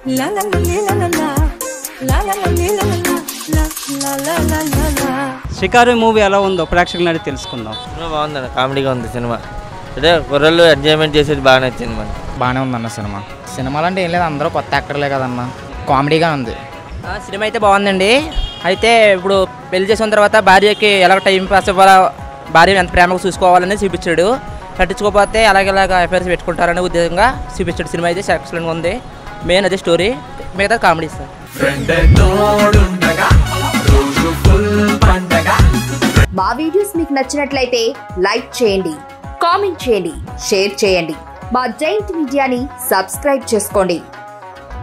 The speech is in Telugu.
La la la la la la la la la la la la la la la la la Shikaru movie ఎలా ఉందో ప్రేక్షకులు అడిగి తెలుసుకుందాం సినిమా బాగుందన్న కామెడీగా ఉంది సినిమా అంటే కుర్రలు ఎంజాయ్మెంట్ చేసేది బాగా నచ్చింది మనకి బాగానే ఉందన్న సినిమా సినిమాలు అంటే ఏం లేదు అందరూ కొత్త యాక్టర్లే కదన్న కామెడీగా ఉంది ఆ, సినిమా అయితే బాగుందండి అయితే ఇప్పుడు పెళ్లి చేసిన తర్వాత భార్యకి ఎలా టైం పాస్ ఇవ్వాలా భార్య ఎంత ప్రేమగా చూసుకోవాలని చూపించాడు పట్టించుకోకపోతే అలాగేలాగా అఫైర్స్ పెట్టుకుంటారనే ఉద్దేశంగా చూపించాడు సినిమా అయితే ఎక్సలెంట్గా ఉంది మెయిన్ అదే స్టోరీ మిగతా కామెడీ సార్ మా వీడియోస్ మీకు నచ్చినట్లయితే లైక్ చేయండి కామెంట్ చేయండి షేర్ చేయండి మా జైంట్ మీడియాని సబ్స్క్రైబ్ చేసుకోండి